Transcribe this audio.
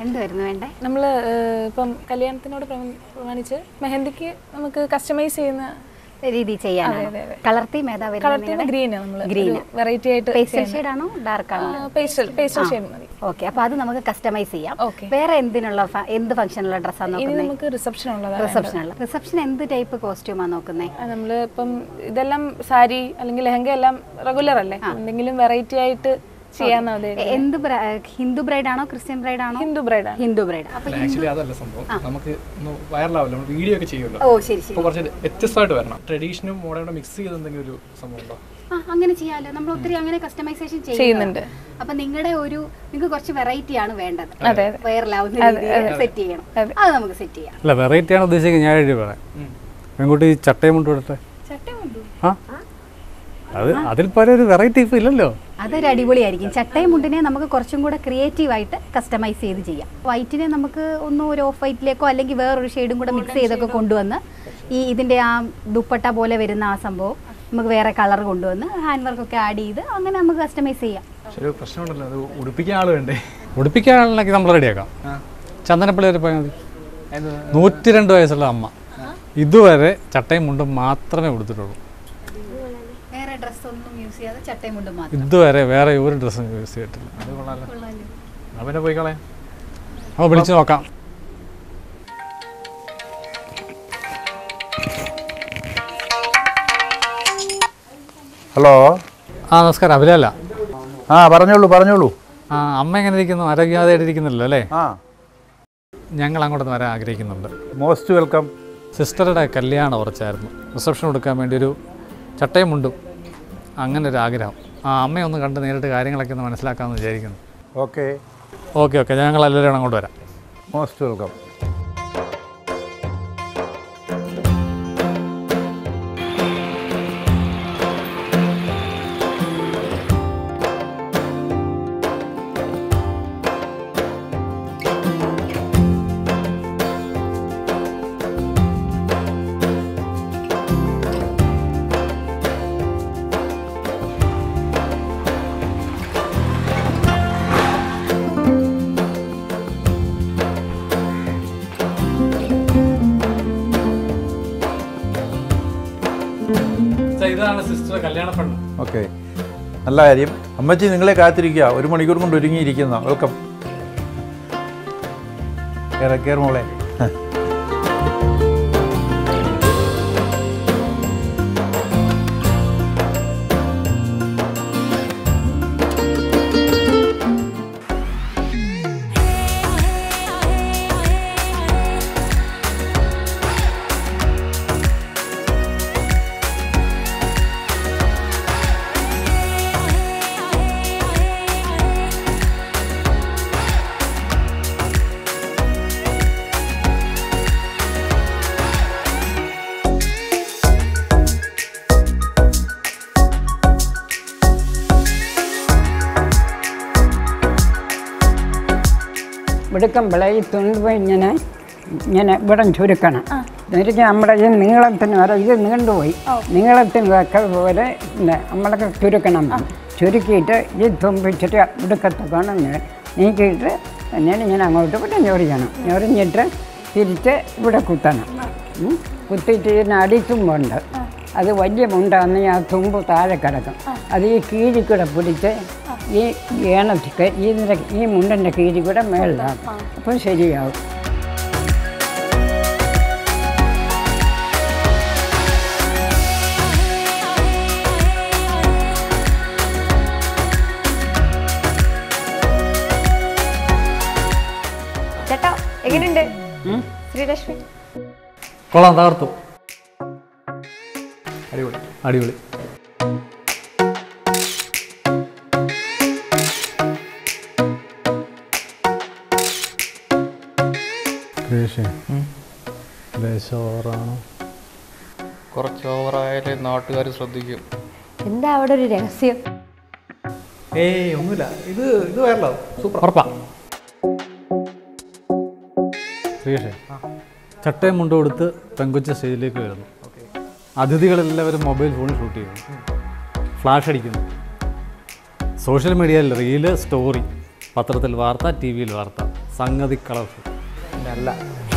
എന്തുവായിരുന്നു വേണ്ടേ നമ്മൾ ഇപ്പം കല്യാണത്തിനോട് പ്രമ- പ്രമാണിച്ച് മെഹന്തിക്ക് നമുക്ക് കസ്റ്റമൈസ് ചെയ്യുന്ന രീതി ചെയ്യാൻ അതെ, അതെ. കളർ തീം ഏതാ കളർ തീം ഗ്രീൻ നമ്മൾ ഗ്രീൻ വെറൈറ്റി ആയിട്ട് പേസ്റ്റൽ ഷെയ്ഡ് ആണോ ഡാർക്ക് ആണോ പേസ്റ്റൽ പേസ്റ്റൽ ഷെയ്ഡ് മതി ഓക്കെ അപ്പൊ അത് നമുക്ക് കസ്റ്റമൈസ് ചെയ്യാം Okay. വേറെ എന്തിനുള്ള ഫ- എന്ത് ഫംഗ്ഷനുള്ള ഡ്രസ്സാണ് ഇനി നോക്കുന്നത് നമുക്ക് റിസപ്ഷൻ ഉള്ളതാണ് റിസപ്ഷനുള്ള റിസപ്ഷൻ എന്ത് ടൈപ്പ് കോസ്റ്റ്യൂമാണ് നോക്കുന്നത് നമ്മൾ ഇപ്പം ഇതെല്ലാം സാരി അല്ലെങ്കിൽ ലെഹങ്ക എല്ലാം റെഗുലർ അല്ലേ എന്തെങ്കിലും വെറൈറ്റി ആയിട്ട് ചെയ്യാന്നാ മതി എന്ത് ബ്ര- ഹിന്ദു ബ്രൈഡ് ആണോ ക്രിസ്ത്യൻ ബ്രൈഡ് ആണോ ഹിന്ദു ബ്രൈഡാണ് ഹിന്ദു ബ്രൈഡ് അപ്പൊ ആക്ച്വലി അതല്ല സംഭവം നമുക്ക് ഒന്ന് വൈറലാവില്ല നമ്മൾ വീഡിയോ ഒക്കെ ചെയ്യുമല്ലോ ഓ ശരി ശരി അപ്പോൾ കുറച്ച് വ്യത്യസ്തമായിട്ട് വരണം ട്രഡീഷനും മോഡേണും മിക്സ് ചെയ്ത് എന്തെങ്കിലും ഒരു സംഭവം ഉണ്ടോ ആ അങ്ങനെ ചെയ്യാലോ നമ്മൾ ഒത്തിരി അങ്ങനെ കസ്റ്റമൈസേഷൻ ചെയ്യുന്നുണ്ട്. അപ്പൊ നിങ്ങളുടെ ഒരു നിങ്ങൾക്ക് കുറച്ച് വെറൈറ്റി ആണ് വേണ്ടത് അതെ, അതെ. വൈറലാവുന്ന രീതിയിൽ സെറ്റ് ചെയ്യണം അത് നമുക്ക് സെറ്റ് ചെയ്യാം അല്ല വെറൈറ്റി ആണ് ഉദ്ദേശിക്കുന്നത് ഞാൻ എഴുതി പറയാം പെൺകുട്ടി ചട്ടയും കൊണ്ട് വിടട്ടെ ആ അത് അതിൽ പല ഒരു വെറൈറ്റി ഇപ്പം ഇല്ലല്ലോ അതൊരു അടിപൊളിയായിരിക്കും ചട്ടയും മുണ്ടിനെ നമുക്ക് കുറച്ചും കൂടെ ക്രിയേറ്റീവ് ആയിട്ട് കസ്റ്റമൈസ് ചെയ്ത് ചെയ്യാം വൈറ്റിനെ നമുക്ക് ഒന്ന് ഒരു ഓഫ് വൈറ്റിലേക്കോ അല്ലെങ്കിൽ വേറൊരു ഷെയ്ഡും കൂടെ മിക്സ് ചെയ്തൊക്കെ കൊണ്ടുവന്ന് ഈ ഇതിന്റെ ആ ദുപ്പട്ട പോലെ വരുന്ന ആ സംഭവം നമുക്ക് വേറെ കളർ കൊണ്ടുവന്ന് ഹാൻഡ് വർക്ക് ഒക്കെ ആഡ് ചെയ്ത് അങ്ങനെ നമുക്ക് കസ്റ്റമൈസ് ചെയ്യാം പക്ഷെ ഒരു പ്രശ്നമുണ്ടല്ലോ അത് ഉടുപ്പിക്കാൻ ആൾ വേണ്ടേ ഉടുപ്പിക്കാനുള്ള നമ്മൾ റെഡിയാക്കാം ചന്ദനപ്പള്ളി വരെ പോയാൽ മതി അത് നൂറ്റി രണ്ട് വയസ്സുള്ള അമ്മ ഇതുവരെ ചട്ടയും മുണ്ടും മാത്രമേ ഉടുത്തിട്ടുള്ളൂ വേറെ ഡ്രസ് ഒന്നും യൂസ് ചെയ്യാതെ ചട്ടയും മുണ്ടും മാത്രം ഇതുവരെ വേറെ ഒരു ഡ്രസ്സും യൂസ് ചെയ്തിട്ടില്ല അത് കൊള്ളാലോ അവനെ പോയി കളയാം അപ്പോൾ വിളിച്ച് നോക്കാം ഹലോ ആ നമസ്കാരം അഭിലല്ല ആ പറഞ്ഞോളൂ പറഞ്ഞോളൂ ആ അമ്മ എങ്ങനെ ഇരിക്കുന്നു ആരോഗ്യവാദമായിട്ട് ഇരിക്കുന്നില്ലല്ലോ അല്ലേ ആ ഞങ്ങൾ അങ്ങോട്ട് വരാൻ ആഗ്രഹിക്കുന്നുണ്ട് മോസ്റ്റ് വെൽക്കം സിസ്റ്ററുടെ കല്യാണം ഉറച്ചായിരുന്നു റിസപ്ഷൻ കൊടുക്കാൻ വേണ്ടി ഒരു ചട്ടയും മുണ്ടും അങ്ങനെ ഒരു ആഗ്രഹം ആ അമ്മയെ ഒന്ന് കണ്ട് നേരിട്ട് കാര്യങ്ങളൊക്കെ ഒന്ന് മനസ്സിലാക്കാമെന്ന് വിചാരിക്കുന്നു ഓക്കെ ഓക്കെ ഓക്കെ ഞങ്ങൾ എല്ലാവരും അങ്ങോട്ട് വരാം മോസ്റ്റ് വെൽക്കം ഇതാണ് സിസ്റ്റർ കല്യാണ പെണ്ണ് ഓക്കെ നല്ല കാര്യം അമ്മച്ചി നിങ്ങളെ കാത്തിരിക്കുക ഒരു മണിക്കൂർ കൊണ്ട് ഒരുങ്ങിയിരിക്കുന്ന വെൽക്കം കയറ കയറി മോളെ എടുക്കുമ്പോഴേ ഈ തുണ്ട് ഇങ്ങനെ ഇങ്ങനെ ഇവിടെ ചുരുക്കണം എന്നിട്ട് നമ്മുടെ ഈ നീളത്തിന് വരെ ഇത് നീണ്ടുപോയി നീളത്തിന് ഒക്കെ പോലെ ഇങ്ങനെ നമ്മളൊക്കെ ചുരുക്കണം ചുരുക്കിയിട്ട് ഈ തുമ്പിച്ചിട്ട് ഇടുക്കത്തൊക്കെ നീക്കിയിട്ട് പിന്നീട് ഇങ്ങനെ അങ്ങോട്ട് ഇവിടെ ഞൊറിയണം ഞൊറിഞ്ഞിട്ട് തിരിച്ച് ഇവിടെ കുത്തണം ഉം. കുത്തിയിട്ട് ഇതിന് അടിത്തുമ്പുണ്ട് അത് വലിയ മുണ്ടാന്ന് ആ തുമ്പ് താഴെ കിടക്കും അത് ഈ കീഴി കൂടെ പിടിച്ച് ഈ ഏണത്തിക്ക് ഇതിൻ്റെ ഈ മുണ്ടിൻ്റെ കീഴി കൂടെ മേളിലാണ് അപ്പോൾ ശരിയാവും ചേട്ടാ എങ്ങനെയുണ്ട് ശ്രീലക്ഷ്മി കൊള്ളാം തകർത്തു അടിപൊളി അടിപൊളി ദേശോറാണോ കുറച്ച് ഓവറായാലേ നാട്ടുകാർ ശ്രദ്ധിക്കും എന്താ അവിടെ ഒരു രഹസ്യം ഏയ് ഒന്നുമില്ല ഇത് ഇത് വൈറലാവും സൂപ്പർ ഉറപ്പാ ശ്രീകേഷേ ചട്ടയും മുണ്ടും കൊടുത്ത് പെങ്കൊച്ച സ്റ്റേജിലേക്ക് വരുന്നു അതിഥികളെല്ലാവരും മൊബൈൽ ഫോണിൽ ഷൂട്ട് ചെയ്യുന്നു ഫ്ലാഷ് അടിക്കുന്നു സോഷ്യൽ മീഡിയയിൽ റീല് സ്റ്റോറി പത്രത്തിൽ വാർത്ത ടി വിയിൽ വാർത്ത സംഗതി കളർഫുൾ പിന്നെ അല്ല